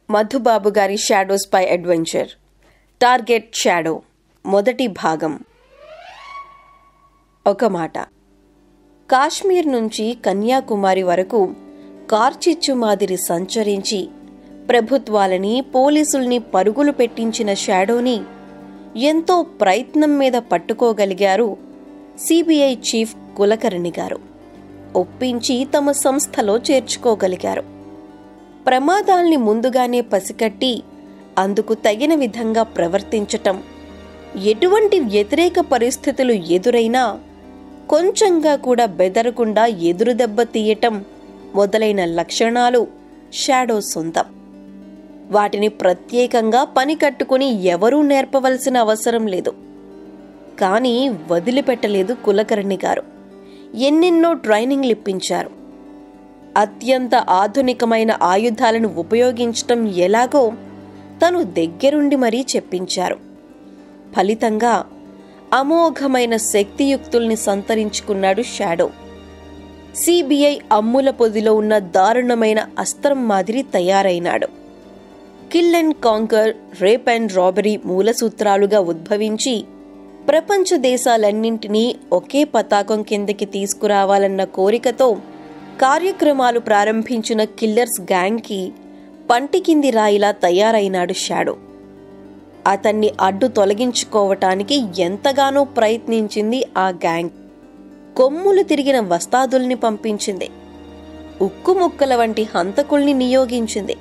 మధుబాబు గారి Shadow spy adventure target Shadow మొదటి భాగం ఒక మాట కాశ్మీర్ నుంచి కన్యాకుమారి వరకు కార్చిచ్చు మాదిరి సంచరించి ప్రభుత్వాలని పోలీసుల్ని పరుగులు పెట్టించిన షాడోని ఎంతో ప్రయత్నం మీద పట్టుకోగలిగారు సిబిఐ చీఫ్ కులకర్ణి గారు ఒప్పించి తమ సంస్థలో చేర్చుకోగలిగారు ప్రమాదాల్ని ముందుగానే పసికట్టి అందుకు తగిన విధంగా ప్రవర్తించటం ఎటువంటి వ్యతిరేక పరిస్థితులు ఎదురైనా కొంచెంగా కూడా బెదరకుండా ఎదురు దెబ్బ తీయటం మొదలైన లక్షణాలు షాడో సొంతం వాటిని ప్రత్యేకంగా పని కట్టుకుని ఎవరూ నేర్పవలసిన అవసరం లేదు కానీ వదిలిపెట్టలేదు కులకర్ణి గారు ఎన్నెన్నో ట్రైనింగ్లు ఇప్పించారు అత్యంత ఆధునికమైన ఆయుధాలను ఉపయోగించటం ఎలాగో తను దగ్గరుండి మరీ చెప్పించారు ఫలితంగా అమోఘమైన శక్తియుక్తుల్ని సంతరించుకున్నాడు షాడో సిబిఐ అమ్ముల పొదిలో ఉన్న దారుణమైన అస్త్రం మాదిరి తయారైనాడు kill and conquer rape and robbery మూల సూత్రాలుగా ఉద్భవించి ప్రపంచ దేశాలన్నింటినీ ఒకే పతాకం కిందకి తీసుకురావాలన్న కోరికతో కార్యక్రమాలు ప్రారంభించిన కిల్లర్స్ గ్యాంగ్కి పంటి కింది రాయిలా తయారైనాడు షాడో అతన్ని అడ్డు తొలగించుకోవటానికి ఎంతగానో ప్రయత్నించింది ఆ గ్యాంగ్ కొమ్ములు తిరిగిన వస్తాదుల్ని పంపించింది ఉక్కు ముక్కల వంటి హంతకుల్ని నియోగించింది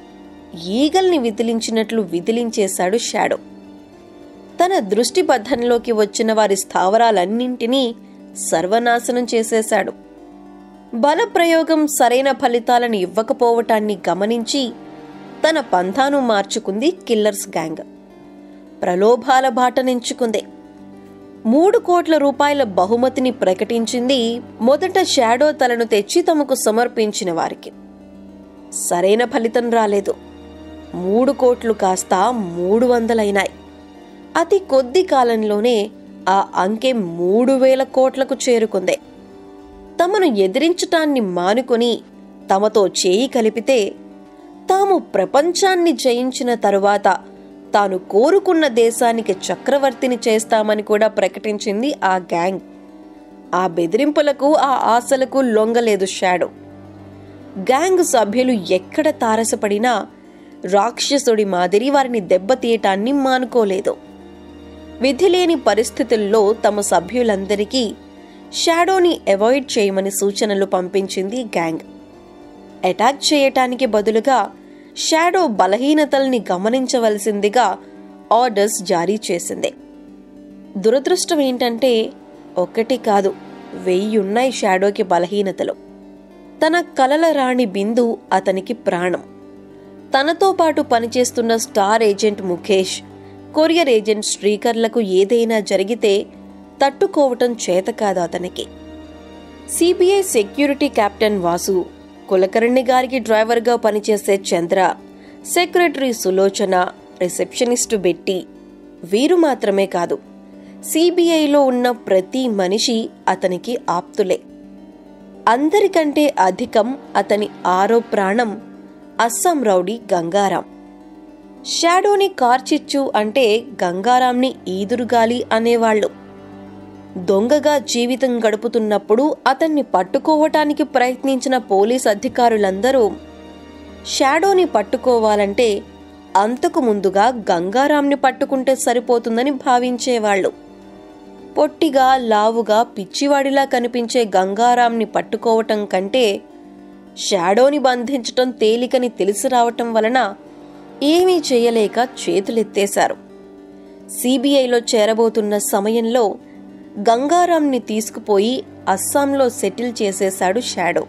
ఈగల్ని విదిలించినట్లు విదిలించేశాడు షాడో తన దృష్టి బద్ధంలోకి వచ్చిన వారి స్థావరాలన్నింటినీ సర్వనాశనం చేసేశాడు బలప్రయోగం సరైన ఫలితాలను ఇవ్వకపోవటాన్ని గమనించి తన పంథాను మార్చుకుంది కిల్లర్స్ గ్యాంగ్ ప్రలోభాల బాటనెంచుకుంది మూడు కోట్ల రూపాయల బహుమతిని ప్రకటించింది మొదట షాడో తలను తెచ్చి తమకు సమర్పించిన వారికి సరైన ఫలితం రాలేదు మూడు కోట్లు కాస్త మూడు వందలైనాయి అతి కొద్ది కాలంలోనే ఆ అంకె మూడు వేల కోట్లకు చేరుకుంది తమను ఎదిరించటాన్ని మానుకొని తమతో చేయి కలిపితే తాము ప్రపంచాన్ని జయించిన తరువాత తాను కోరుకున్న దేశానికి చక్రవర్తిని చేస్తామని కూడా ప్రకటించింది ఆ గ్యాంగ్ ఆ బెదిరింపులకు ఆ ఆశలకు లొంగలేదు షాడో గ్యాంగ్ సభ్యులు ఎక్కడ తారసపడినా రాక్షసుడి మాదిరి వారిని దెబ్బతీయటాన్ని మానుకోలేదు విధిలేని పరిస్థితుల్లో తమ సభ్యులందరికీ షాడోని అవాయిడ్ చేయమని సూచనలు పంపించింది గ్యాంగ్ అటాక్ చేయటానికి బదులుగా షాడో బలహీనతల్ని గమనించవలసిందిగా ఆర్డర్స్ జారీ చేసింది దురదృష్టం ఏంటంటే ఒక్కటి కాదు వెయ్యున్నాయి షాడోకి బలహీనతలు తన కలల రాణి బిందు అతనికి ప్రాణం తనతో పాటు పనిచేస్తున్న star agent Mukesh courier agent శ్రీకర్లకు ఏదైనా జరిగితే తట్టుకోవటం చేత కాదు అతనికి CBI security captain Vasu Kulkarni గారికి డ్రైవర్గా పనిచేసే చంద్ర సెక్రటరీ సులోచన రిసెప్షనిస్టు బెట్టి వీరు మాత్రమే కాదు సిబిఐలో ఉన్న ప్రతి మనిషి అతనికి ఆప్తులే అందరికంటే అధికం అతని ఆరో ప్రాణం అస్సాం రౌడీ గంగారాం షాడోని కార్చిచ్చు అంటే గంగారాంని ఈదురుగాలి అనేవాళ్లు దొంగగా జీవితం గడుపుతున్నప్పుడు అతన్ని పట్టుకోవటానికి ప్రయత్నించిన పోలీస్ అధికారులందరూ షాడోని పట్టుకోవాలంటే అంతకు ముందుగా గంగారాంని పట్టుకుంటే సరిపోతుందని భావించేవాళ్లు పొట్టిగా లావుగా పిచ్చివాడిలా కనిపించే గంగారాంని పట్టుకోవటం కంటే షాడోని బంధించటం తేలికని తెలిసి రావటం వలన ఏమీ చేయలేక చేతులెత్తేశారు సిబిఐలో చేరబోతున్న సమయంలో గంగారాంని తీసుకుపోయి అస్సాంలో సెటిల్ చేసేశాడు షాడో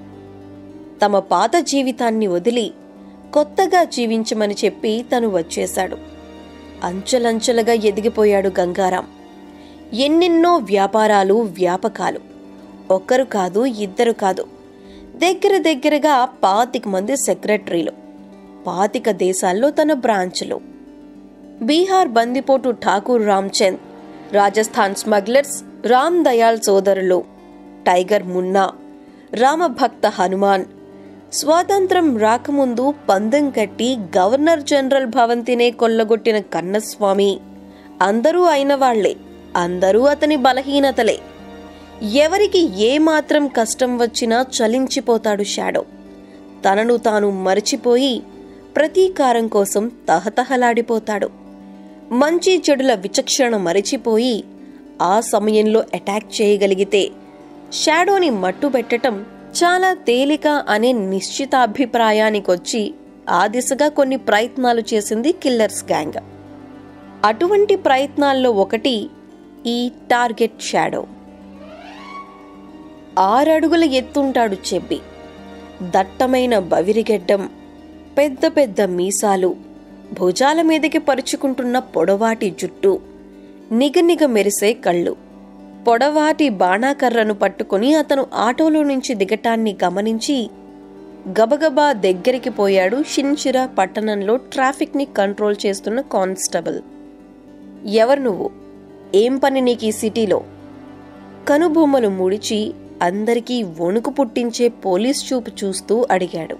తమ పాత జీవితాన్ని వదిలి కొత్తగా జీవించమని చెప్పి తను వచ్చేశాడు అంచెలంచెలుగా ఎదిగిపోయాడు గంగారాం ఎన్నెన్నో వ్యాపారాలు వ్యాపకాలు ఒక్కరు కాదు ఇద్దరు కాదు దగ్గర దగ్గరగా పాతిక మంది సెక్రటరీలు పాతిక దేశాల్లో తన బ్రాంచ్లు బీహార్ బందిపోటు ఠాకూర్ రామ్చంద్ రాజస్థాన్ స్మగ్లర్స్ రామ్ దయాల్ సోదరులు టైగర్ మున్నా రామభక్త హనుమాన్ స్వాతంత్రం రాకముందు పందెం కట్టి గవర్నర్ జనరల్ భవంతినే కొల్లగొట్టిన కన్నస్వామి అందరూ అయిన వాళ్లే అందరూ అతని బలహీనతలే ఎవరికి ఏ మాత్రం కష్టం వచ్చినా చలించిపోతాడు షాడో తనను తాను మరచిపోయి ప్రతీకారం కోసం తహతహలాడిపోతాడు మంచి చెడుల విచక్షణ మరిచిపోయి ఆ సమయంలో అటాక్ చేయగలిగితే షాడోని మట్టుబెట్టటం చాలా తేలిక అనే నిశ్చితాభిప్రాయానికొచ్చి ఆ దిశగా కొన్ని ప్రయత్నాలు చేసింది కిల్లర్స్ గ్యాంగ్ అటువంటి ప్రయత్నాల్లో ఒకటి ఈ టార్గెట్ షాడో ఆరడుగుల ఎత్తుంటాడు చెబ్బి దట్టమైన బవిరిగెడ్డం పెద్ద పెద్ద మీసాలు భుజాల మీదకి పరుచుకుంటున్న పొడవాటి జుట్టు నిగనిగ మెరిసే కళ్ళు పొడవాటి బాణాకర్రను పట్టుకుని అతను ఆటోలో నుంచి దిగటాన్ని గమనించి గబగబా దగ్గరికి పోయాడు షిన్షిరా పట్టణంలో ట్రాఫిక్ని కంట్రోల్ చేస్తున్న కానిస్టేబుల్ ఎవరు నువ్వు ఏం పని నీకు ఈ సిటీలో కనుబొమ్మలు ముడిచి అందరికీ వణుకు పుట్టించే పోలీస్ చూపు చూస్తూ అడిగాడు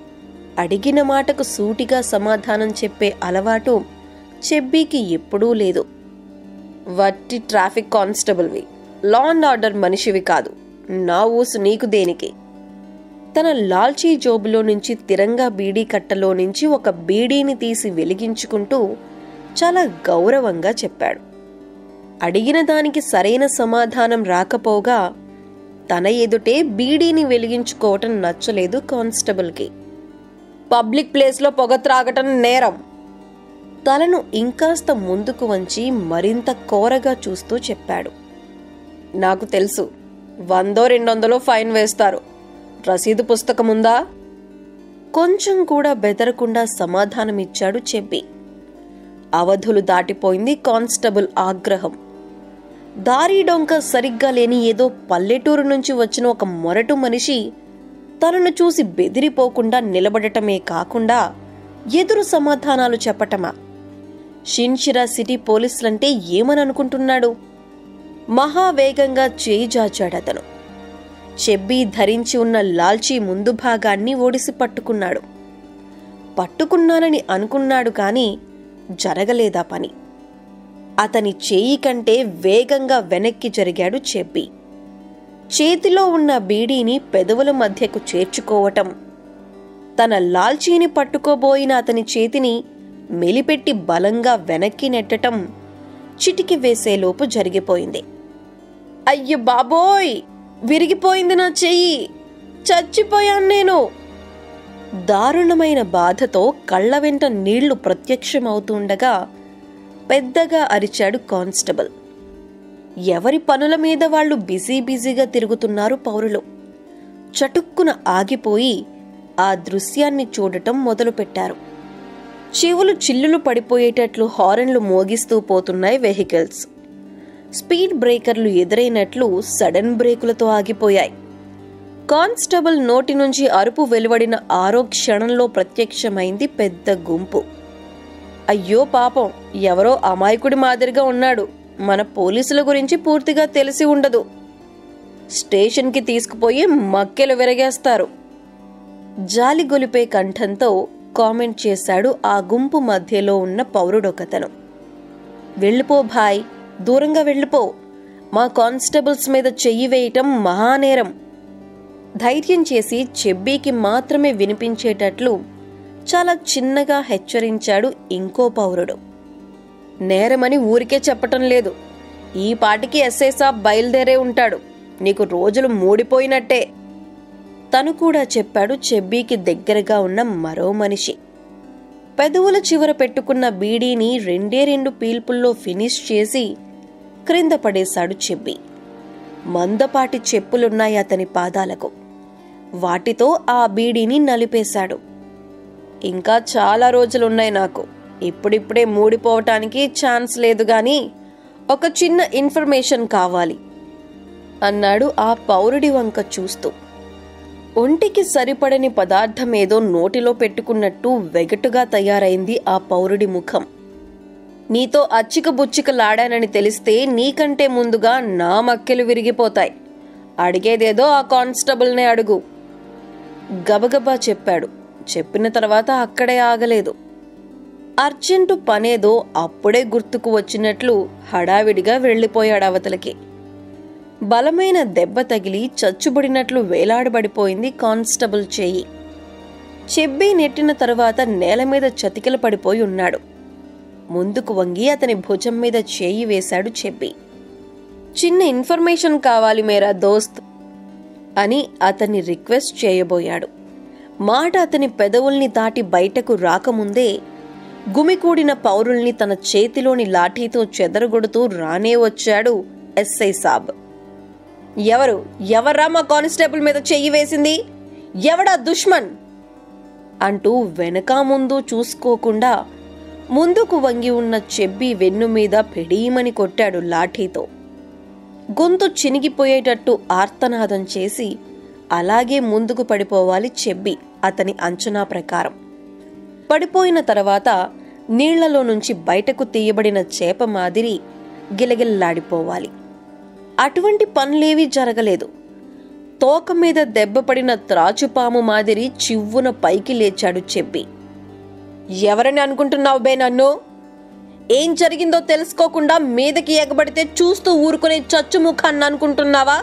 అడిగిన మాటకు సూటిగా సమాధానం చెప్పే అలవాటు చెబ్బీకి ఎప్పుడూ లేదు వట్టి ట్రాఫిక్ కానిస్టేబుల్వి లా అండ్ ఆర్డర్ మనిషివి కాదు నా ఊసు నీకు దేనికి తన లాల్చీ జోబులో నుంచి తిరంగా బీడీ కట్టలో నుంచి ఒక బీడీని తీసి వెలిగించుకుంటూ చాలా గౌరవంగా చెప్పాడు అడిగిన దానికి సరైన సమాధానం రాకపోగా తన ఎదుటే బీడీని వెలిగించుకోవటం నచ్చలేదు కానిస్టేబుల్కి పబ్లిక్ ప్లేస్లో పొగ త్రాగటం నేరం తలను ఇంకాస్త ముందుకు వంచి మరింత కోరగా చూస్తూ చెప్పాడు నాకు తెలుసు వందో రెండొందలో ఫైన్ వేస్తారు రసీదు పుస్తకముందా కొంచెం కూడా బెదరకుండా సమాధానమిచ్చాడు చెప్పి అవధులు దాటిపోయింది కానిస్టేబుల్ ఆగ్రహం దారి డొంక సరిగ్గా లేని ఏదో పల్లెటూరు నుంచి వచ్చిన ఒక మొరటు మనిషి తనను చూసి బెదిరిపోకుండా నిలబడటమే కాకుండా ఎదురు సమాధానాలు చెప్పటమా షిన్షిరా సిటీ పోలీసులంటే ఏమని అనుకుంటున్నాడు మహావేగంగా చేయి జాచాడతను చెబ్బీ ధరించి ఉన్న లాల్చీ ముందు భాగాన్ని ఓడిసి పట్టుకున్నాడు పట్టుకున్నానని అనుకున్నాడు కాని జరగలేదా పని అతని చేయి కంటే వేగంగా వెనక్కి జరిగాడు చెబ్బి చేతిలో ఉన్న బీడీని పెదవుల మధ్యకు చేర్చుకోవటం తన లాల్చీని పట్టుకోబోయిన అతని చేతిని మెలిపెట్టి బలంగా వెనక్కి నెట్టటం చిటికి వేసేలోపు జరిగిపోయింది అయ్య బాబోయ్ విరిగిపోయింది నా చెయ్యి చచ్చిపోయాను నేను దారుణమైన బాధతో కళ్ళ వెంట నీళ్లు ప్రత్యక్షమవుతుండగా పెద్దగా అరిచాడు కానిస్టేబుల్ ఎవరి పనుల మీద వాళ్ళు బిజీ బిజీగా తిరుగుతున్నారు పౌరులు చటుక్కున ఆగిపోయి ఆ దృశ్యాన్ని చూడటం మొదలుపెట్టారు చెవులు చిల్లులు పడిపోయేటట్లు హారన్లు మోగిస్తూ పోతున్నాయి వెహికల్స్ స్పీడ్ బ్రేకర్లు ఎదురైనట్లు సడన్ బ్రేకులతో ఆగిపోయాయి కానిస్టేబుల్ నోటి నుంచి అరుపు వెలువడిన ఆరో క్షణంలో ప్రత్యక్షమైంది పెద్ద గుంపు అయ్యో పాపం ఎవరో అమాయకుడి మాదిరిగా ఉన్నాడు మన పోలీసుల గురించి పూర్తిగా తెలిసి ఉండదు స్టేషన్కి తీసుకుపోయి మక్కెలు విరగేస్తారు జాలి గొలిపే కంఠంతో కామెంట్ చేశాడు ఆ గుంపు మధ్యలో ఉన్న పౌరుడొకతను వెళ్ళిపో భాయ్ దూరంగా వెళ్ళిపో మా కానిస్టేబుల్స్ మీద చెయ్యి వేయటం మహానేరం ధైర్యం చేసి చెబ్బీకి మాత్రమే వినిపించేటట్లు చాలా చిన్నగా హెచ్చరించాడు ఇంకో పౌరుడు నేరమని ఊరికే చెప్పటం లేదు ఈ పాటికి ఎస్ఐ సాబ్ బయలుదేరే ఉంటాడు నీకు రోజులు మూడిపోయినట్టే తను కూడా చెప్పాడు చెబ్బీకి దగ్గరగా ఉన్న మరో మనిషి పెదవుల చివర పెట్టుకున్న బీడీని రెండే రెండు పీల్పుల్లో ఫినిష్ చేసి క్రింద పడేశాడు చెబ్బి మందపాటి చెప్పులున్నాయి అతని పాదాలకు వాటితో ఆ బీడీని నలిపేశాడు ఇంకా చాలా రోజులున్నాయి నాకు ఇప్పుడిప్పుడే మూడిపోవటానికి ఛాన్స్ లేదు గాని ఒక చిన్న ఇన్ఫర్మేషన్ కావాలి అన్నాడు ఆ పౌరుడి వంక చూస్తూ ఒంటికి సరిపడని పదార్థమేదో నోటిలో పెట్టుకున్నట్టు వెగటుగా తయారైంది ఆ పౌరుడి ముఖం నీతో అచ్చిక బుచ్చికలాడానని తెలిస్తే నీకంటే ముందుగా నా మక్కెలు విరిగిపోతాయి అడిగేదేదో ఆ కానిస్టేబుల్నే అడుగు గబగబా చెప్పాడు చెప్పిన తర్వాత అక్కడే ఆగలేదు అర్జెంటు పనేదో అప్పుడే గుర్తుకు వచ్చినట్లు హడావిడిగా వెళ్ళిపోయాడు అవతలకి బలమైన దెబ్బ తగిలి చచ్చుబడినట్లు వేలాడబడిపోయింది కానిస్టేబుల్ చేయి చెబ్బి నెట్టిన తరువాత నేల మీద చతికిల పడిపోయి ఉన్నాడు ముందుకు వంగి అతని భుజం మీద చేయి వేశాడు చెబ్బి చిన్న ఇన్ఫర్మేషన్ కావాలి మేరా దోస్త్ అని అతన్ని రిక్వెస్ట్ చేయబోయాడు మాట అతని పెదవుల్ని దాటి బయటకు రాకముందే గుమికూడిన పౌరుల్ని తన చేతిలోని లాఠీతో చెదరగొడుతూ రానే వచ్చాడు ఎస్ఐ సాబ్ ఎవరు ఎవర్రా మా కానిస్టేబుల్ మీద చెయ్యి వేసింది ఎవడా దుష్మన్ అంటూ వెనక ముందు చూసుకోకుండా ముందుకు వంగి ఉన్న చెబ్బి వెన్ను మీద పెడీమని కొట్టాడు లాఠీతో గొంతు చినిగిపోయేటట్టు ఆర్తనాదం చేసి అలాగే ముందుకు పడిపోవాలి చెబ్బి అతని అంచనా ప్రకారం పడిపోయిన తర్వాత నీళ్లలో నుంచి బయటకు తీయబడిన చేప మాదిరి గిలగిల్లాడిపోవాలి అటువంటి పనులేవీ జరగలేదు తోక మీద దెబ్బపడిన త్రాచుపాము మాదిరి చివ్వున పైకి లేచాడు చెప్పి ఎవరని అనుకుంటున్నావు బే నన్ను ఏం జరిగిందో తెలుసుకోకుండా మీదకి ఎగబడితే చూస్తూ ఊరుకునే చచ్చుముఖాన్ని అనుకుంటున్నావా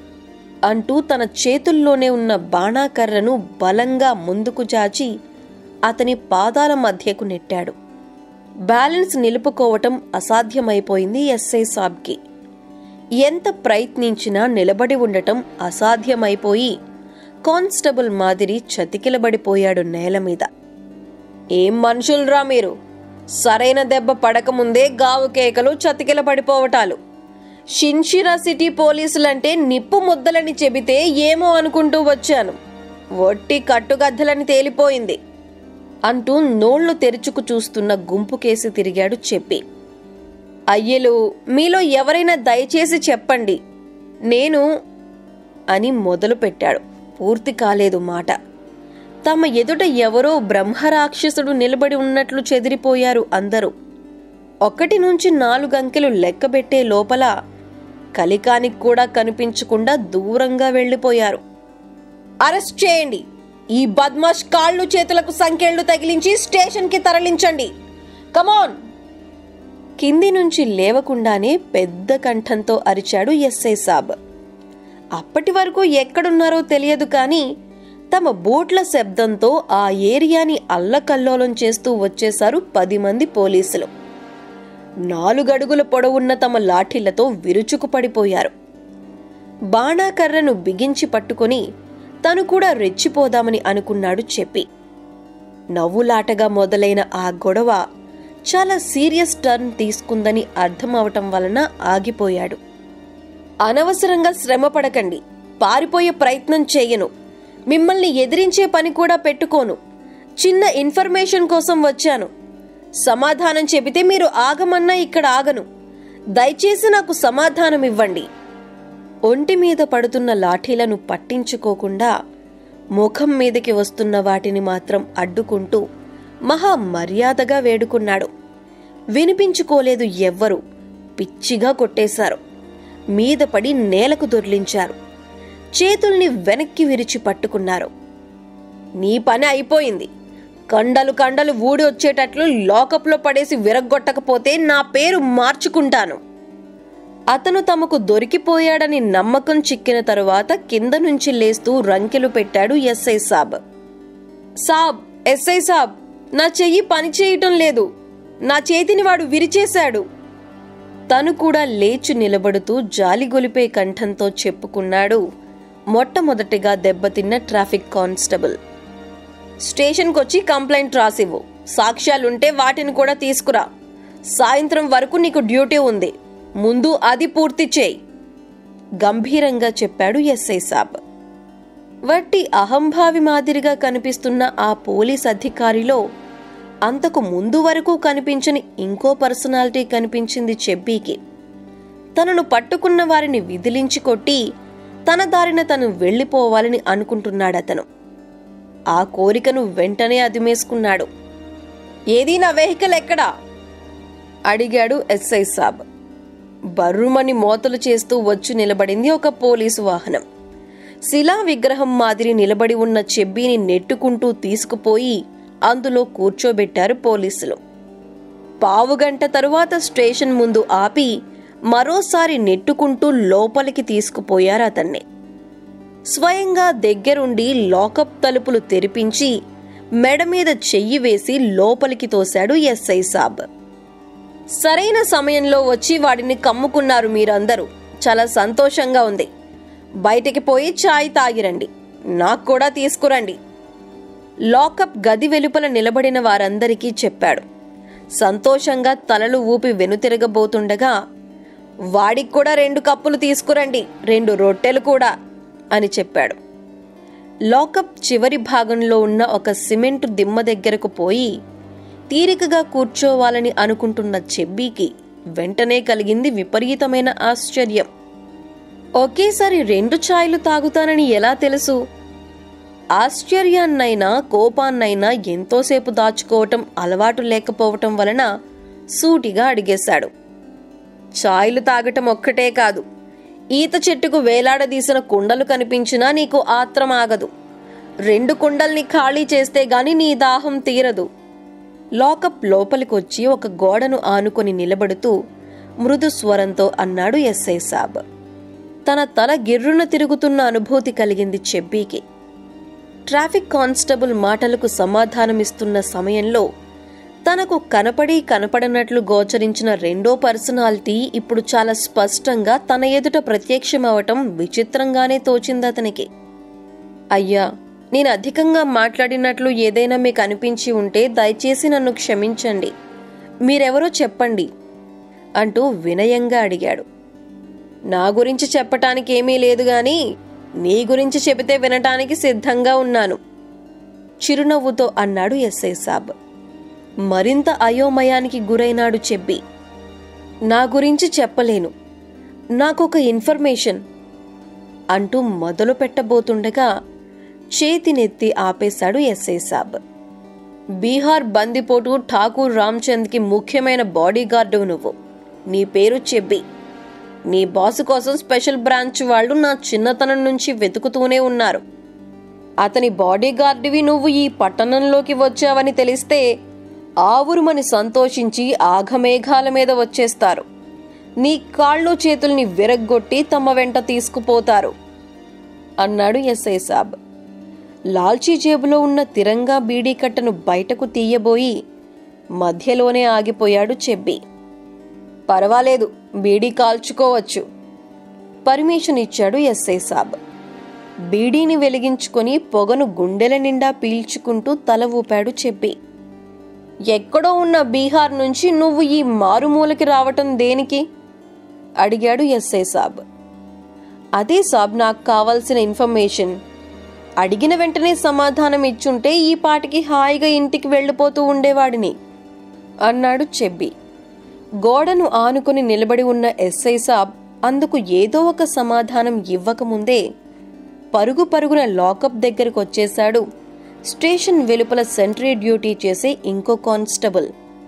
అంటూ తన చేతుల్లోనే ఉన్న బాణాకర్రను బలంగా ముందుకు చాచి అతని పాదాల మధ్యకు నెట్టాడు బ్యాలెన్స్ నిలుపుకోవటం అసాధ్యమైపోయింది ఎస్ఐ సాబ్కి ఎంత ప్రయత్నించినా నిలబడి ఉండటం అసాధ్యమైపోయి కానిస్టేబుల్ మాదిరి చతికిలబడిపోయాడు నేల మీద ఏం మనుషులరా మీరు సరైన దెబ్బ పడకముందే గావు కేకలు చతికిల పడిపోవటాలు షిన్షిరా సిటీ పోలీసులంటే నిప్పు ముద్దలని చెబితే ఏమో అనుకుంటూ వచ్చాను ఒట్టి కట్టుగద్దలని తేలిపోయింది అంటూ నోళ్లు తెరుచుకు చూస్తున్న గుంపుకేసి తిరిగాడు చెప్పి అయ్యలు మీలో ఎవరైనా దయచేసి చెప్పండి నేను అని మొదలుపెట్టాడు పూర్తి కాలేదు మాట తమ ఎదుట ఎవరో బ్రహ్మరాక్షసుడు నిలబడి ఉన్నట్లు చెదిరిపోయారు అందరూ ఒకటి నుంచి నాలుగంకెలు లెక్కబెట్టే లోపల కలికానికి కూడా కనిపించకుండా దూరంగా వెళ్లిపోయారు అరెస్ట్ చేయండి ఈ బద్మాష్ కాళ్ళు చేతులకు సంకెళ్లు తగిలించి స్టేషన్కి తరలించండి కమోన్ కింది నుంచి లేవకుండానే పెద్ద కంఠంతో అరిచాడు ఎస్ఐ సాబ్ అప్పటి వరకు ఎక్కడున్నారో తెలియదు కానీ తమ బోట్ల శబ్దంతో ఆ ఏరియాని అల్లకల్లోలం చేస్తూ వచ్చేశారు పది మంది పోలీసులు నాలుగడుగుల పొడవున్న తమ లాఠీలతో విరుచుకు పడిపోయారు బాణాకర్రను బిగించి పట్టుకొని తను కూడా రెచ్చిపోదామని అనుకున్నాడు చెప్పి నవ్వులాటగా మొదలైన ఆ గొడవ చాలా సీరియస్ టర్న్ తీసుకుందని అర్థం అవటం వలన ఆగిపోయాడు అనవసరంగా శ్రమ పడకండి పారిపోయే ప్రయత్నం చేయను మిమ్మల్ని ఎదిరించే పని కూడా పెట్టుకోను చిన్న ఇన్ఫర్మేషన్ కోసం వచ్చాను సమాధానం చెబితే మీరు ఆగమన్నా ఇక్కడ ఆగను దయచేసి నాకు సమాధానం ఇవ్వండి ఒంటి మీద పడుతున్న లాఠీలను పట్టించుకోకుండా ముఖం మీదకి వస్తున్న వాటిని మాత్రం అడ్డుకుంటూ మహా మర్యాదగా వేడుకున్నాడు వినిపించుకోలేదు ఎవ్వరు పిచ్చిగా కొట్టేశారు మీద పడి నేలకు దొర్లించారు చేతుల్ని వెనక్కి విరిచి పట్టుకున్నారు నీ పని అయిపోయింది కండలు కండలు ఊడి వచ్చేటట్లు లాకప్లో పడేసి విరగ్గొట్టకపోతే నా పేరు మార్చుకుంటాను అతను తమకు దొరికిపోయాడని నమ్మకం చిక్కిన తరువాత కింద నుంచి లేస్తూ రంకెలు పెట్టాడు ఎస్ఐ సాబ్ సాబ్ ఎస్ఐ సాబ్ నా చెయ్యి పని చేయటం లేదు నా చేతిని వాడు విరిచేశాడు తను కూడా లేచి నిలబడుతూ జాలిగొలిపే కంఠంతో చెప్పుకున్నాడు మొట్టమొదటిగా దెబ్బతిన్న ట్రాఫిక్ కానిస్టేబుల్ స్టేషన్కొచ్చి కంప్లైంట్ రాసివ్వు సాక్ష్యాలుంటే వాటిని కూడా తీసుకురా సాయంత్రం వరకు నీకు డ్యూటీ ఉంది ముందు అది పూర్తి చేయి గంభీరంగా చెప్పాడు ఎస్ఐ సాబ్ వట్టి అహంభావి మాదిరిగా కనిపిస్తున్న ఆ పోలీస్ అధికారిలో అంతకు ముందు వరకు కనిపించని ఇంకో పర్సనాలిటీ కనిపించింది చెబ్బీకి తనను పట్టుకున్న వారిని విదిలించి కొట్టి తన దారిన తను వెళ్ళిపోవాలని అనుకుంటున్నాడతను ఆ కోరికను వెంటనే అదిమేసుకున్నాడు ఏదీ నా వెహికల్ ఎక్కడా అడిగాడు ఎస్ఐ సాబ్ బర్రుమని మోతలు చేస్తూ వచ్చి నిలబడింది ఒక పోలీసు వాహనం శిలా విగ్రహం మాదిరి నిలబడి ఉన్న చెబ్బీని నెట్టుకుంటూ తీసుకుపోయి అందులో కూర్చోబెట్టారు పోలీసులు పావుగంట తరువాత స్టేషన్ ముందు ఆపి మరోసారి నెట్టుకుంటూ లోపలికి తీసుకుపోయారు అతన్ని స్వయంగా దగ్గరుండి లాకప్ తలుపులు తెరిపించి మెడ మీద చెయ్యి వేసి లోపలికి తోశాడు ఎస్ఐ సాబ్ సరైన సమయంలో వచ్చి వాడిని కమ్ముకున్నారు మీరందరూ చాలా సంతోషంగా ఉంది బయటికి పోయి ఛాయ్ తాగిరండి నాకు కూడా తీసుకురండి లాకప్ గది వెలుపల నిలబడిన వారందరికీ చెప్పాడు సంతోషంగా తలలు ఊపి వెనుతిరగబోతుండగా వాడికి కూడా రెండు కప్పులు తీసుకురండి రెండు రొట్టెలు కూడా అని చెప్పాడు లాకప్ చివరి భాగంలో ఉన్న ఒక సిమెంటు దిమ్మ దగ్గరకు పోయి తీరికగా కూర్చోవాలని అనుకుంటున్న చెబ్బీకి వెంటనే కలిగింది విపరీతమైన ఆశ్చర్యం ఒకేసారి రెండు ఛాయలు తాగుతానని ఎలా తెలుసు ఆశ్చర్యాన్నైనా కోపాన్నైనా ఎంతోసేపు దాచుకోవటం అలవాటు లేకపోవటం వలన సూటిగా అడిగేశాడు ఛాయలు తాగటం ఒక్కటే కాదు ఈత చెట్టుకు వేలాడదీసిన కుండలు కనిపించినా నీకు ఆత్రం ఆగదు రెండు కుండల్ని ఖాళీ చేస్తే గాని నీ దాహం తీరదు లాకప్ లోపలికొచ్చి ఒక గోడను ఆనుకొని నిలబడుతూ మృదు స్వరంతో అన్నాడు ఎస్ఐ సాబ్ తన తల గిర్రున తిరుగుతున్న అనుభూతి కలిగింది చెబ్బీకి ట్రాఫిక్ కానిస్టేబుల్ మాటలకు సమాధానమిస్తున్న సమయంలో తనకు కనపడి కనపడనట్లు గోచరించిన రెండో పర్సనాలిటీ ఇప్పుడు చాలా స్పష్టంగా తన ఎదుట ప్రత్యక్షమవటం విచిత్రంగానే తోచిందతనికి అయ్యా నేను అధికంగా మాట్లాడినట్లు ఏదైనా మీకు అనిపించి ఉంటే దయచేసి నన్ను క్షమించండి మీరెవరో చెప్పండి అంటూ వినయంగా అడిగాడు నా గురించి చెప్పటానికి ఏమీ లేదు గాని నీ గురించి చెబితే వినటానికి సిద్ధంగా ఉన్నాను చిరునవ్వుతో అన్నాడు ఎస్ఐ సాబ్ మరింత అయోమయానికి గురైనాడు చెప్పి నా గురించి చెప్పలేను నాకొక ఇన్ఫర్మేషన్ అంటూ మొదలు పెట్టబోతుండగా చేతినెత్తి ఆపేశాడు ఎస్ఐ సాబ్ బీహార్ బందిపోటు ఠాకూర్ రామ్చంద్కి ముఖ్యమైన బాడీగార్డు నువ్వు నీ పేరు చెబ్బి నీ బాసు కోసం స్పెషల్ బ్రాంచ్ వాళ్ళు నా చిన్నతనం నుంచి వెతుకుతూనే ఉన్నారు అతని బాడీగార్డువి నువ్వు ఈ పట్టణంలోకి వచ్చావని తెలిస్తే ఆవురుమని సంతోషించి ఆఘమేఘాల మీద వచ్చేస్తారు నీ కాళ్ళు చేతుల్ని విరగ్గొట్టి తమ వెంట తీసుకుపోతారు అన్నాడు ఎస్ఐ సాబ్ లాల్చీ జేబులో ఉన్న తిరంగా బీడీ కట్టను బయటకు తీయబోయి మధ్యలోనే ఆగిపోయాడు చెబ్బి పర్వాలేదు బీడీ కాల్చుకోవచ్చు పర్మిషన్ ఇచ్చాడు ఎస్ఐ సాబ్ బీడీని వెలిగించుకొని పొగను గుండెల నిండా పీల్చుకుంటూ తల ఊపాడు చెప్పి ఎక్కడో ఉన్న బీహార్ నుంచి నువ్వు ఈ మారుమూలకి రావటం దేనికి అడిగాడు ఎస్ఐ సాబ్ అదే సాబ్ నాకు కావాల్సిన ఇన్ఫర్మేషన్ అడిగిన వెంటనే సమాధానం ఇచ్చుంటే ఈ పాటికి హాయిగా ఇంటికి వెళ్ళిపోతూ ఉండేవాడిని అన్నాడు చెబ్బి గోడను ఆనుకుని నిలబడి ఉన్న ఎస్ఐ సాబ్ అందుకు ఏదో ఒక సమాధానం ఇవ్వకముందే పరుగు పరుగున లాకప్ దగ్గరకు వచ్చేశాడు స్టేషన్ వెలుపల సెంట్రీ డ్యూటీ చేసే ఇంకో కానిస్టేబుల్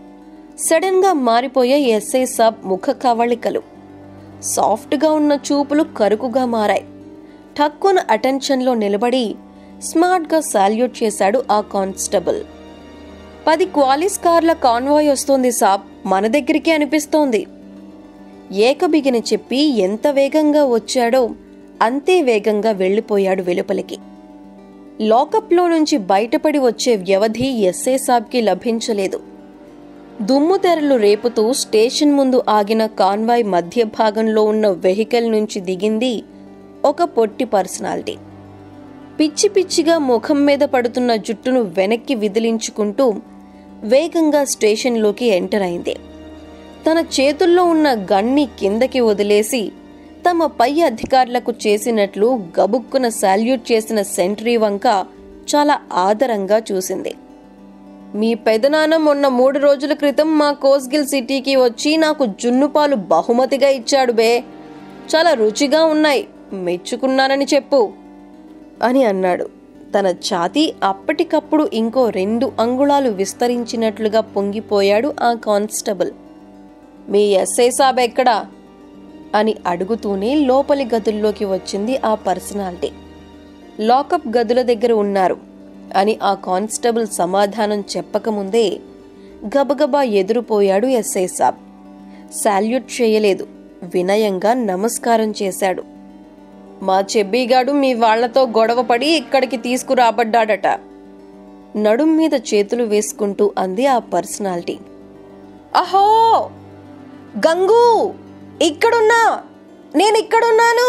సడన్ గా మారిపోయే ఎస్ఐ సాబ్ ముఖ కవళికలు సాఫ్ట్గా ఉన్న చూపులు కరుకుగా మారాయి ఠక్కున అటెన్షన్లో నిలబడి స్మార్ట్గా సాల్యూట్ చేశాడు ఆ కానిస్టేబుల్ పది క్వాలిస్ కార్ల కాన్వాయ్ వస్తోంది సాబ్ మన దగ్గరికి అనిపిస్తోంది ఏకబిగిన చెప్పి ఎంత వేగంగా వచ్చాడో అంతే వేగంగా వెళ్ళిపోయాడు వెలుపలికి లాకప్లో నుంచి బయటపడి వచ్చే వ్యవధి ఎస్ఏ సాబ్కి లభించలేదు దుమ్ము తెరలు రేపుతూ స్టేషన్ ముందు ఆగిన కాన్వాయ్ మధ్య భాగంలో ఉన్న వెహికల్ నుంచి దిగింది ఒక పొట్టి పర్సనాలిటీ పిచ్చి పిచ్చిగా ముఖం మీద పడుతున్న జుట్టును వెనక్కి విదిలించుకుంటూ వేగంగా స్టేషన్లోకి ఎంటర్ అయింది తన చేతుల్లో ఉన్న గన్ని కిందకి వదిలేసి తమ పై అధికారులకు చేసినట్లు గబుక్కున సాల్యూట్ చేసిన సెంట్రీ వంక చాలా ఆదరంగా చూసింది మీ పెదనాన్న మొన్న మూడు రోజుల క్రితం మా కోస్గిల్ సిటీకి వచ్చి నాకు జున్నుపాలు బహుమతిగా ఇచ్చాడు బే చాలా రుచిగా ఉన్నాయి మెచ్చుకున్నానని చెప్పు అని అన్నాడు తన ఛాతీ అప్పటికప్పుడు ఇంకో రెండు అంగుళాలు విస్తరించినట్లుగా పొంగిపోయాడు ఆ కానిస్టేబుల్ మీ ఎస్ఐ సాబ్ ఎక్కడా అని అడుగుతూనే లోపలి గదుల్లోకి వచ్చింది ఆ పర్సనాలిటీ లాకప్ గదుల దగ్గర ఉన్నారు అని ఆ కానిస్టేబుల్ సమాధానం చెప్పకముందే గబగబా ఎదురుపోయాడు ఎస్ఐ సాబ్ శాల్యూట్ చేయలేదు వినయంగా నమస్కారం చేశాడు మా చెబ్బీగాడు మీ వాళ్లతో గొడవపడి ఇక్కడికి తీసుకురాబడ్డాడట నడుం మీద చేతులు వేసుకుంటూ అంది ఆ పర్సనాలిటీ అహో గంగు ఇక్కడున్నా నేను ఇక్కడున్నాను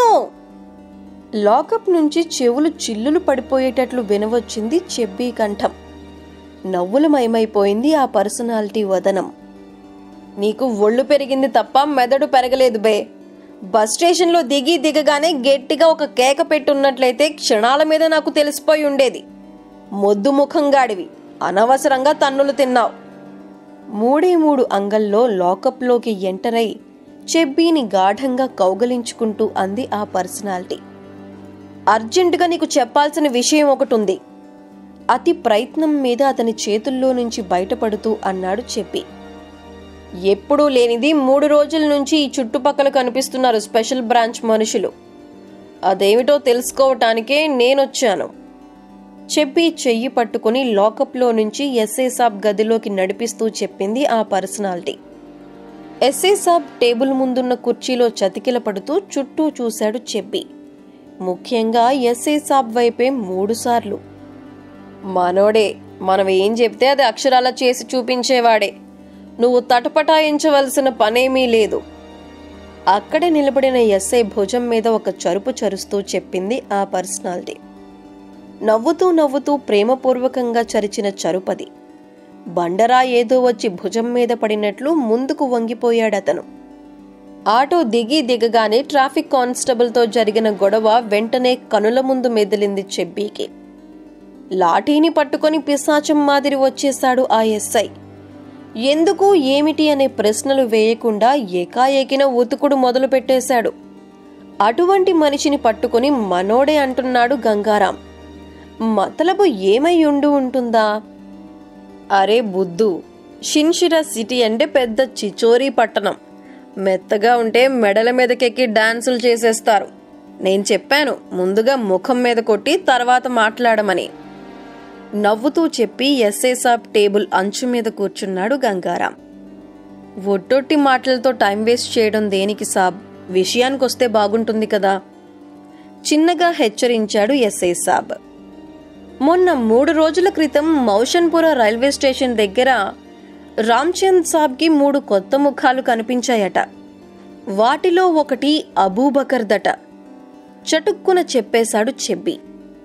లాకప్ నుంచి చెవులు చిల్లులు పడిపోయేటట్లు వినవచ్చింది చెబ్బీ కంఠం నవ్వులమయమైపోయింది ఆ పర్సనాలిటీ వదనం నీకు ఒళ్ళు పెరిగింది తప్ప మెదడు పెరగలేదు బే బస్ స్టేషన్లో దిగి దిగగానే గట్టిగా ఒక కేక పెట్టున్నట్లయితే క్షణాల మీద నాకు తెలిసిపోయి ఉండేది మొద్దు ముఖంగాడివి అనవసరంగా తన్నులు తిన్నావు మూడే మూడు అంగల్లో లాకప్లోకి ఎంటరై చెబ్బీని గాఢంగా కౌగలించుకుంటూ అంది ఆ పర్సనాలిటీ అర్జెంటుగా నీకు చెప్పాల్సిన విషయం ఒకటి ఉంది అతి ప్రయత్నం మీద అతని చేతుల్లో నుంచి బయటపడుతూ అన్నాడు చెప్పి ఎప్పుడూ లేనిది మూడు రోజుల నుంచి ఈ చుట్టుపక్కల కనిపిస్తున్నారు స్పెషల్ బ్రాంచ్ మనుషులు అదేమిటో తెలుసుకోవటానికే నేనొచ్చాను చెప్పి చెయ్యి పట్టుకుని లాకప్లో నుంచి ఎస్ఐ సాబ్ గదిలోకి నడిపిస్తూ చెప్పింది ఆ పర్సనాలిటీ ఎస్ఐ సాబ్ టేబుల్ ముందున్న కుర్చీలో చతికిల పడుతూ చుట్టూ చూశాడు చెప్పి ముఖ్యంగా ఎస్ఐ సాబ్ వైపే మూడుసార్లు మనోడే మనం ఏం చెప్తే అది అక్షరాల చేసి చూపించేవాడే నువ్వు తటపటాయించవలసిన పనేమీ లేదు అక్కడే నిలబడిన ఎస్ఐ భుజం మీద ఒక చరుపు చరుస్తూ చెప్పింది ఆ పర్సనాలిటీ నవ్వుతూ నవ్వుతూ ప్రేమపూర్వకంగా చరిచిన చరుపది బండరా ఏదో వచ్చి భుజం మీద పడినట్లు ముందుకు వంగిపోయాడతను ఆటో దిగి దిగగానే ట్రాఫిక్ కానిస్టేబుల్తో జరిగిన గొడవ వెంటనే కనుల ముందు మెదిలింది చెబ్బీకి లాఠీని పట్టుకొని పిశాచం మాదిరి వచ్చేశాడు ఆ ఎస్ఐ ఎందుకు ఏమిటి అనే ప్రశ్నలు వేయకుండా ఏకాఏకిన ఉతుకుడు మొదలు పెట్టేశాడు అటువంటి మనిషిని పట్టుకుని మనోడే అంటున్నాడు గంగారాం మతలబు ఏమై ఉండు ఉంటుందా అరే బుద్ధు షిన్షిరా సిటీ అంటే పెద్ద చిచోరీ పట్టణం మెత్తగా ఉంటే మెడల మీదకెక్కి డాన్సులు చేసేస్తారు నేను చెప్పాను ముందుగా ముఖం మీద కొట్టి తర్వాత మాట్లాడమని నవ్వుతూ చెప్పి ఎస్ఐ సాబ్ టేబుల్ అంచు మీద కూర్చున్నాడు గంగారాం ఒట్టొట్టి మాటలతో టైం వేస్ట్ చేయడం దేనికి సాబ్ విషయానికొస్తే బాగుంటుంది కదా చిన్నగా హెచ్చరించాడు ఎస్ఐ సాబ్ మొన్న మూడు రోజుల క్రితం మౌషన్పుర రైల్వే స్టేషన్ దగ్గర రామ్చంద్ సాబ్కి మూడు కొత్త ముఖాలు కనిపించాయట వాటిలో ఒకటి అబూబకర్ దట చటుక్కున చెప్పేశాడు చెబ్బి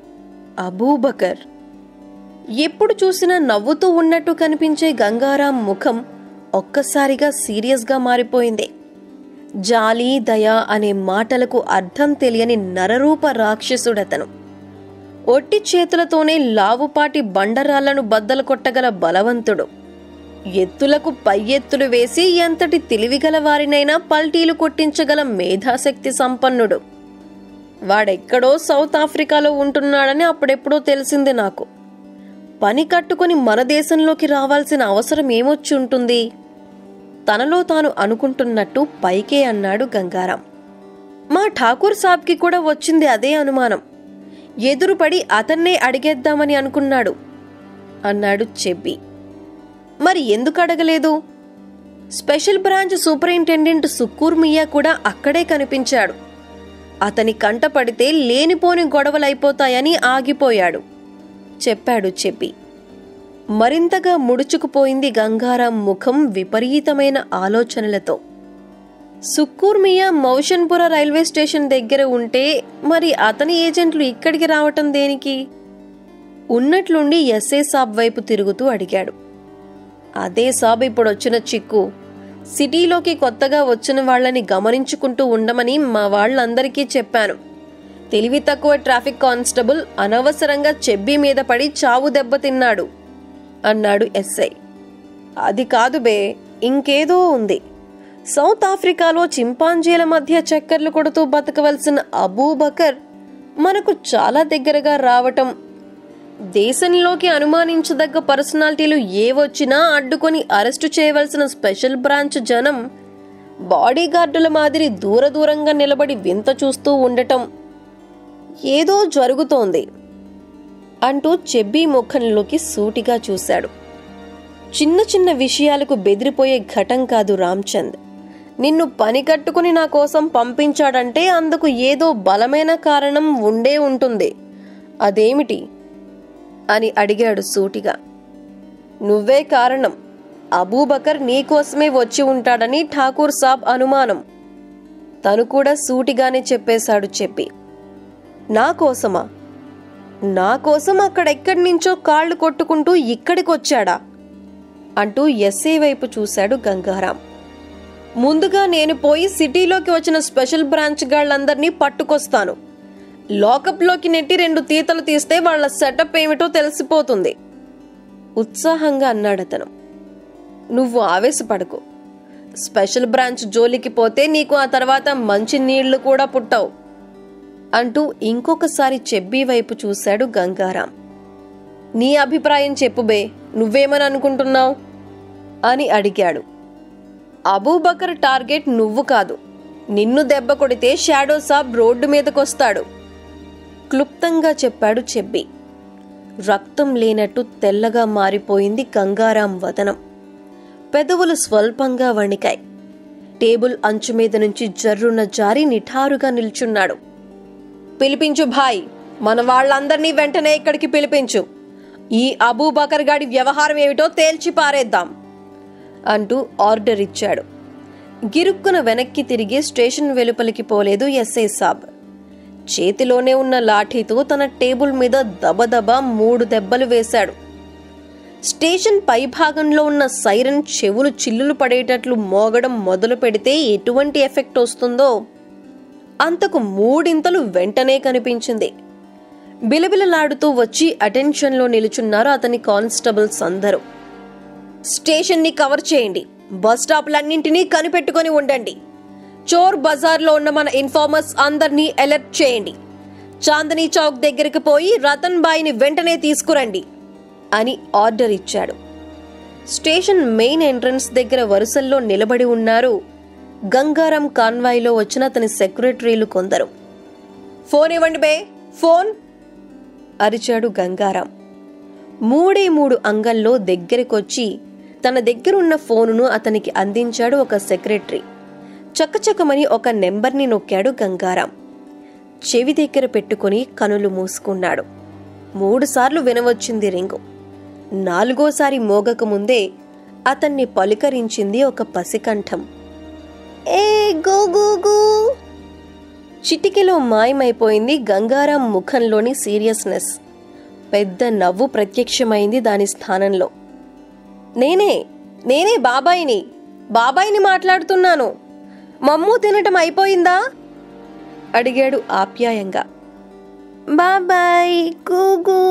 అబూబకర్ ఎప్పుడు చూసినా నవ్వుతూ ఉన్నట్టు కనిపించే గంగారాం ముఖం ఒక్కసారిగా సీరియస్గా మారిపోయింది జాలి దయ అనే మాటలకు అర్థం తెలియని నరరూప రాక్షసుడతను ఒట్టి చేతులతోనే లావుపాటి బండరాళ్లను బద్దలు కొట్టగల బలవంతుడు ఎత్తులకు పై ఎత్తులు వేసి ఎంతటి తెలివిగల వారినైనా పల్టీలు కొట్టించగల మేధాశక్తి సంపన్నుడు వాడెక్కడో సౌత్ ఆఫ్రికాలో ఉంటున్నాడని అప్పుడెప్పుడో తెలిసింది నాకు పని కట్టుకుని మన దేశంలోకి రావాల్సిన అవసరం ఏమొచ్చి ఉంటుంది తనలో తాను అనుకుంటున్నట్టు పైకే అన్నాడు గంగారాం మా ఠాకూర్ సాబ్కి కూడా వచ్చింది అదే అనుమానం ఎదురుపడి అతన్నే అడిగేద్దామని అనుకున్నాడు అన్నాడు చెబ్బి మరి ఎందుకు అడగలేదు special branch superintendent Sukkur Miya కూడా అక్కడే కనిపించాడు అతని కంట పడితే లేనిపోని గొడవలైపోతాయని ఆగిపోయాడు చెప్పాడు చెప్పి మరింతగా ముడుచుకుపోయింది గంగారాం ముఖం విపరీతమైన ఆలోచనలతో సుక్కూర్ మియా మౌషన్పుర రైల్వే స్టేషన్ దగ్గర ఉంటే మరి అతని ఏజెంట్లు ఇక్కడికి రావటం దేనికి ఉన్నట్లుండి ఎస్ఏ సాబ్ వైపు తిరుగుతూ అడిగాడు అదే సాబ్ ఇప్పుడు వచ్చిన చిక్కు సిటీలోకి కొత్తగా వచ్చిన వాళ్ళని గమనించుకుంటూ ఉండమని మా వాళ్ళందరికీ చెప్పాను తెలివి తక్కువ ట్రాఫిక్ కానిస్టేబుల్ అనవసరంగా చెబ్బి మీద పడి చావు దెబ్బతిన్నాడు అన్నాడు ఎస్ఐ అది కాదు బే ఇంకేదో ఉంది సౌత్ ఆఫ్రికాలో చింపాంజీల మధ్య చక్కర్లు కొడుతూ బతకవలసిన అబూబకర్ మనకు చాలా దగ్గరగా రావటం దేశంలోకి అనుమానించదగ్గ పర్సనాలిటీలు ఏవొచ్చినా అడ్డుకొని అరెస్టు చేయవలసిన స్పెషల్ బ్రాంచ్ జనం బాడీగార్డుల మాదిరి దూర దూరంగా నిలబడి వింత చూస్తూ ఉండటం ఏదో జరుగుతోంది అంటూ చెబ్బీ ముఖంలోకి సూటిగా చూశాడు చిన్న చిన్న విషయాలకు బెదిరిపోయే ఘటం కాదు రామ్చంద్ నిన్ను పని కట్టుకుని నా కోసం పంపించాడంటే అందుకు ఏదో బలమైన కారణం ఉండే ఉంటుంది అదేమిటి అని అడిగాడు సూటిగా నువ్వే కారణం అబూబకర్ నీకోసమే వచ్చి ఉంటాడని ఠాకూర్ సాబ్ అనుమానం తను కూడా సూటిగానే చెప్పేశాడు చెప్పి నా కోసమా నా కోసం అక్కడెక్కడి నుంచో కాళ్ళు కొట్టుకుంటూ ఇక్కడికొచ్చాడా అంటూ ఎస్ఐ వైపు చూశాడు గంగారాం ముందుగా నేను పోయి సిటీలోకి వచ్చిన స్పెషల్ బ్రాంచ్ గాళ్ళందరినీ పట్టుకొస్తాను లాకప్లోకి నెట్టి రెండు తీతలు తీస్తే వాళ్ళ సెటప్ ఏమిటో తెలిసిపోతుంది ఉత్సాహంగా అన్నాడతను నువ్వు ఆవేశపడకు స్పెషల్ బ్రాంచ్ జోలికి పోతే నీకు ఆ తర్వాత మంచి నీళ్లు కూడా పుట్టవు అంటూ ఇంకొకసారి చెబ్బీ వైపు చూశాడు గంగారాం నీ అభిప్రాయం చెప్పు బే నువ్వేమని అనుకుంటున్నావు అని అడిగాడు అబూబకర్ టార్గెట్ నువ్వు కాదు నిన్ను దెబ్బ కొడితే షాడో సాబ్ రోడ్డు మీదకొస్తాడు క్లుప్తంగా చెప్పాడు చెబ్బి రక్తం లేనట్టు తెల్లగా మారిపోయింది గంగారాం వదనం పెదవులు స్వల్పంగా వణికాయి టేబుల్ అంచు మీద నుంచి జర్రున జారి నిఠారుగా నిల్చున్నాడు పిలిపించు భాయ్ మన వాళ్ళందరినీ వెంటనే ఇక్కడికి పిలిపించు ఈ అబూబకర్ గాడి వ్యవహారం ఏమిటో తేల్చి పారేద్దాం అంటూ ఆర్డర్ ఇచ్చాడు గిరుక్కున వెనక్కి తిరిగి స్టేషన్ వెలుపలికి పోలేదు ఎస్ఐ సాబ్ చేతిలోనే ఉన్న లాఠీతో తన టేబుల్ మీద దబదబా మూడు దెబ్బలు వేశాడు స్టేషన్ పైభాగంలో ఉన్న సైరన్ చెవులు చిల్లులు పడేటట్లు మోగడం మొదలు పెడితే ఎటువంటి ఎఫెక్ట్ వస్తుందో అంతకు మూడింతలు వెంటనే కనిపించింది బిలబిలలాడుతూ వచ్చి అటెన్షన్లో నిలుచున్నారు అతని కానిస్టేబుల్స్ అందరూ స్టేషన్ని కవర్ చేయండి బస్ స్టాప్లన్నింటినీ కనిపెట్టుకొని ఉండండి చోర్ బజార్లో ఉన్న మన ఇన్ఫార్మర్స్ అందరినీ అలర్ట్ చేయండి చాందనీ చౌక్ దగ్గరికి పోయి రతన్ బాయిని వెంటనే తీసుకురండి అని ఆర్డర్ ఇచ్చాడు స్టేషన్ మెయిన్ ఎంట్రన్స్ దగ్గర వరుసల్లో నిలబడి ఉన్నారు గంగారం కాన్వాయ్లో వచ్చిన అతని సెక్రటరీలు కొందరు ఫోన్ ఇవ్వండి బే ఫోన్ అరిచాడు గంగారాం మూడే మూడు అంగల్లో దగ్గరికొచ్చి తన దగ్గరున్న ఫోనును అతనికి అందించాడు ఒక సెక్రటరీ చక్కచక్కమని ఒక నెంబర్ని నొక్కాడు గంగారాం చెవి దగ్గర పెట్టుకుని కనులు మూసుకున్నాడు మూడుసార్లు వినవచ్చింది రింగు నాలుగోసారి మోగక ముందే అతన్ని పలుకరించింది ఒక పసికంఠం ఏ గో గో గో చిటికెలో మాయమైపోయింది గంగారాం ముఖంలోని సీరియస్నెస్ పెద్ద నవ్వు ప్రత్యక్షమైంది దాని స్థానంలో నేనే నేనే బాబాయిని బాబాయిని మాట్లాడుతున్నాను మమ్ము తినటం అయిపోయిందా అడిగాడు ఆప్యాయంగా బాబాయ్ గూగూ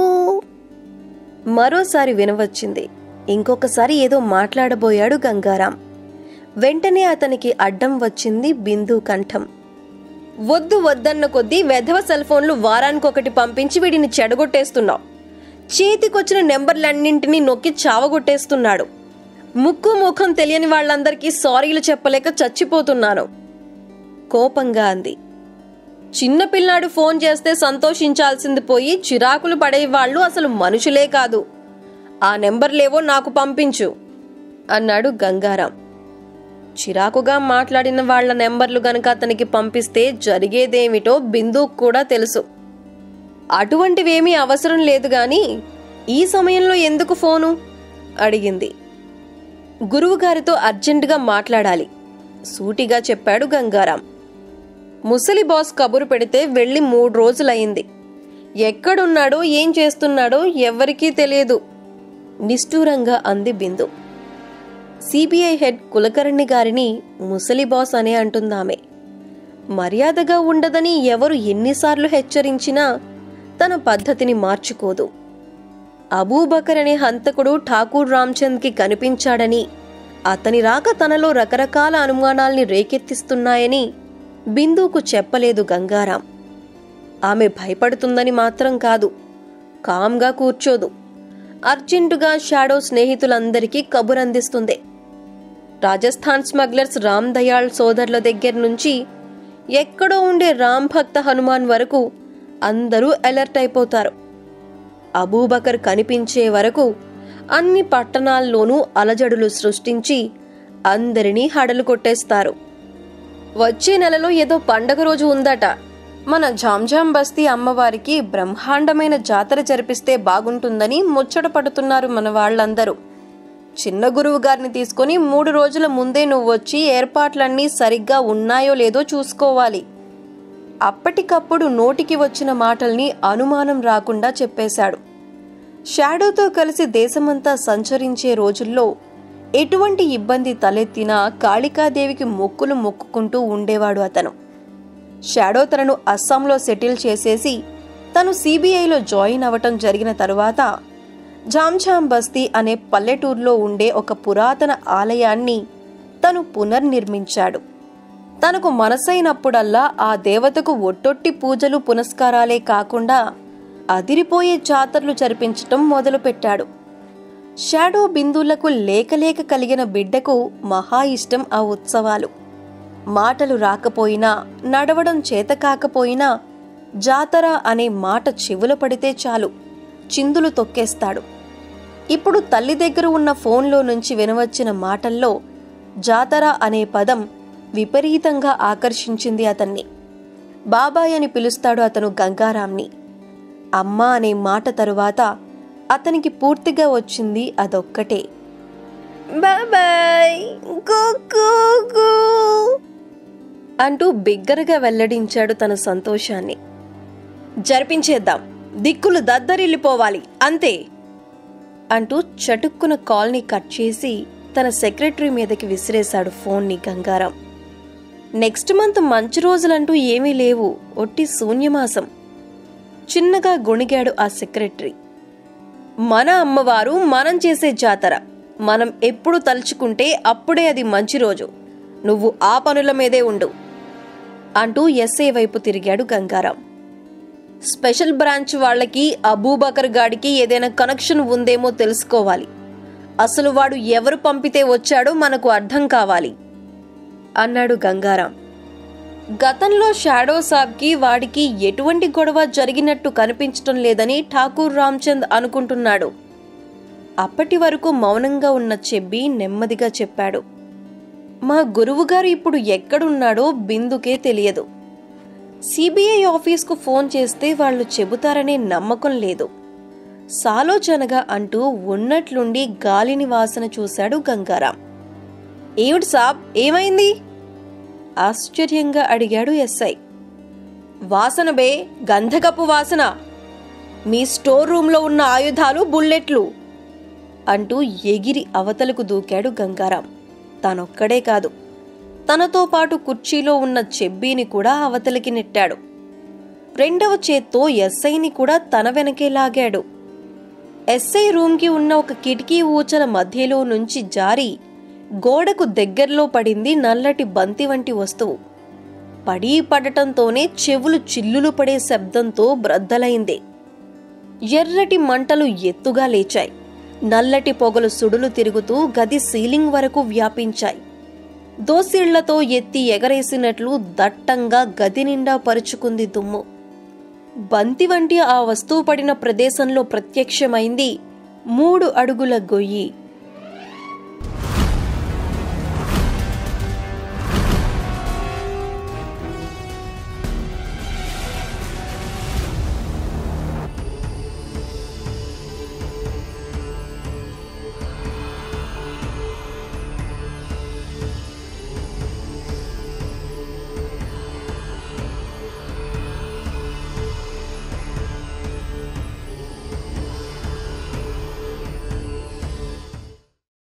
మరోసారి వినవచ్చింది ఇంకొకసారి ఏదో మాట్లాడబోయాడు గంగారాం వెంటనే అతనికి అడ్డం వచ్చింది బిందు కంఠం వద్దు వద్దన్న కొద్దీ వెధవ సెల్ ఫోన్లు వారానికొకటి పంపించి వీడిని చెడగొట్టేస్తున్నావు చేతికొచ్చిన నెంబర్లన్నింటినీ నొక్కి చావగొట్టేస్తున్నాడు ముక్కు ముఖం తెలియని వాళ్ళందరికీ సారీలు చెప్పలేక చచ్చిపోతున్నాను కోపంగా అంది చిన్న పిల్లాడు ఫోన్ చేస్తే సంతోషించాల్సింది పోయి చిరాకులు పడే వాళ్ళు అసలు మనుషులే కాదు ఆ నెంబర్లేవో నాకు పంపించు అన్నాడు గంగారాం చిరాకుగా మాట్లాడిన వాళ్ళ నెంబర్లు గనక అతనికి పంపిస్తే జరిగేదేమిటో బిందుకు కూడా తెలుసు అటువంటివేమీ అవసరం లేదు గాని ఈ సమయంలో ఎందుకు ఫోను అడిగింది గురువుగారితో అర్జెంటుగా మాట్లాడాలి సూటిగా చెప్పాడు గంగారాం ముసలి బాస్ కబురు పెడితే వెళ్ళి మూడు రోజులయింది ఎక్కడున్నాడో ఏం చేస్తున్నాడో ఎవ్వరికీ తెలియదు నిష్ఠూరంగా అంది బిందు సిబిఐ హెడ్ కులకర్ణి గారిని ముసలి బాస్ అనే అంటుందామె మర్యాదగా ఉండదని ఎవరు ఎన్నిసార్లు హెచ్చరించినా తన పద్ధతిని మార్చుకోదు అబూబకర్ అనే హంతకుడు ఠాకూర్ రామ్చంద్కి కనిపించాడని అతని రాక తనలో రకరకాల అనుమానాల్ని రేకెత్తిస్తున్నాయని బిందుకు చెప్పలేదు గంగారాం ఆమె భయపడుతుందని మాత్రం కాదు కామ్గా కూర్చోదు అర్జెంటుగా షాడో స్నేహితులందరికీ కబురందిస్తుంది రాజస్థాన్ స్మగ్లర్స్ రామ్ దయాళ్ సోదరుల దగ్గర నుంచి ఎక్కడో ఉండే రామ్ భక్త హనుమాన్ వరకు అందరూ అలర్ట్ అయిపోతారు అబూబకర్ కనిపించే వరకు అన్ని పట్టణాల్లోనూ అలజడులు సృష్టించి అందరినీ హడలు కొట్టేస్తారు వచ్చే నెలలో ఏదో పండగ రోజు ఉందట మన జాంజాం బస్తీ అమ్మవారికి బ్రహ్మాండమైన జాతర జరిపిస్తే బాగుంటుందని ముచ్చట పడుతున్నారు మన వాళ్ళందరూ చిన్న గురువు గారిని తీసుకొని మూడు రోజుల ముందే నువ్వు వచ్చి ఏర్పాట్లన్నీ సరిగ్గా ఉన్నాయో లేదో చూసుకోవాలి అప్పటికప్పుడు నోటికి వచ్చిన మాటల్ని అనుమానం రాకుండా చెప్పేశాడు షాడోతో కలిసి దేశమంతా సంచరించే రోజుల్లో ఎటువంటి ఇబ్బంది తలెత్తినా కాళికాదేవికి మొక్కులు మొక్కుకుంటూ ఉండేవాడు అతను షాడో తనను అస్సాంలో సెటిల్ చేసేసి తను సిబిఐలో జాయిన్ అవ్వటం జరిగిన తరువాత జామ్ఝాం బస్తీ అనే పల్లెటూరులో ఉండే ఒక పురాతన ఆలయాన్ని తను పునర్నిర్మించాడు తనకు మనసైనప్పుడల్లా ఆ దేవతకు ఒట్టొట్టి పూజలు పునస్కారాలే కాకుండా అదిరిపోయే జాతరలు జరిపించటం మొదలుపెట్టాడు షాడో బిందువులకు లేకలేక కలిగిన బిడ్డకు మహా ఇష్టం ఆ ఉత్సవాలు మాటలు రాకపోయినా నడవడం చేత కాకపోయినా జాతర అనే మాట చెవుల పడితే చాలు చిందులు తొక్కేస్తాడు ఇప్పుడు తల్లి దగ్గర ఉన్న ఫోన్లో నుంచి వినవచ్చిన మాటల్లో జాతర అనే పదం విపరీతంగా ఆకర్షించింది అతన్ని బాబాయ్ అని పిలుస్తాడు అతను గంగారాంని అమ్మ అనే మాట తరువాత అతనికి పూర్తిగా వచ్చింది అదొక్కటే బాబాయ్ అంటూ బిగ్గరగా వెల్లడించాడు తన సంతోషాన్ని జరిపించేద్దాం దిక్కులు దద్దరిల్లిపోవాలి అంతే అంటూ చటుక్కున కాల్ని కట్ చేసి తన సెక్రటరీ మీదకి విసిరేశాడు ఫోన్ని గంగారాం నెక్స్ట్ మంత్ మంచి రోజులంటూ ఏమీ లేవు ఒట్టి శూన్యమాసం చిన్నగా గొణిగాడు ఆ సెక్రటరీ మన అమ్మవారు మనం చేసే జాతర మనం ఎప్పుడు తలుచుకుంటే అప్పుడే అది మంచి రోజు నువ్వు ఆ పనుల మీదే ఉండు అంటూ ఎస్ఏ వైపు తిరిగాడు గంగారాం స్పెషల్ బ్రాంచ్ వాళ్ళకి అబూబకర్ గాడికి ఏదైనా కనెక్షన్ ఉందేమో తెలుసుకోవాలి అసలు వాడు ఎవరు పంపితే వచ్చాడో మనకు అర్థం కావాలి అన్నాడు గంగారాం గతంలో షాడో సాబ్కి వాడికి ఎటువంటి గొడవ జరిగినట్టు కనిపించటం లేదని ఠాకూర్ రామ్చంద్ అనుకుంటున్నాడు అప్పటి వరకు మౌనంగా ఉన్న చెబ్బి నెమ్మదిగా చెప్పాడు మా గురువుగారు ఇప్పుడు ఎక్కడున్నాడో బిందుకే తెలియదు సిబిఐ ఆఫీస్కు ఫోన్ చేస్తే వాళ్ళు చెబుతారనే నమ్మకం లేదు సాలోచనగా అంటూ ఉన్నట్లుండి గాలిని వాసన చూశాడు గంగారాం ఏమిటి సాబ్ ఏమైంది ఆశ్చర్యంగా అడిగాడు ఎస్ఐ వాసన బే గంధకపు వాసన మీ స్టోర్ రూంలో ఉన్న ఆయుధాలు బుల్లెట్లు అంటూ ఎగిరి అవతలకు దూకాడు గంగారాం తానొక్కడే కాదు తనతో పాటు కుర్చీలో ఉన్న చెబ్బీని కూడా అవతలికి నెట్టాడు రెండవ చేత్తో ఎస్ఐని కూడా తన వెనకే లాగాడు ఎస్ఐ రూమ్కి ఉన్న ఒక కిటికీ ఊచల మధ్యలో నుంచి జారి గోడకు దగ్గరలో పడింది నల్లటి బంతి వంటి వస్తువు పడి పడటంతోనే చెవులు చిల్లులు పడే శబ్దంతో బ్రద్దలైంది ఎర్రటి మంటలు ఎత్తుగా లేచాయి నల్లటి పొగలు సుడులు తిరుగుతూ గది సీలింగ్ వరకు వ్యాపించాయి దోసిళ్లతో ఎత్తి ఎగరేసినట్లు దట్టంగా గది నిండా పరుచుకుంది దుమ్ము బంతి వంటి ఆ వస్తువు పడిన ప్రదేశంలో ప్రత్యక్షమైంది మూడు అడుగుల గొయ్యి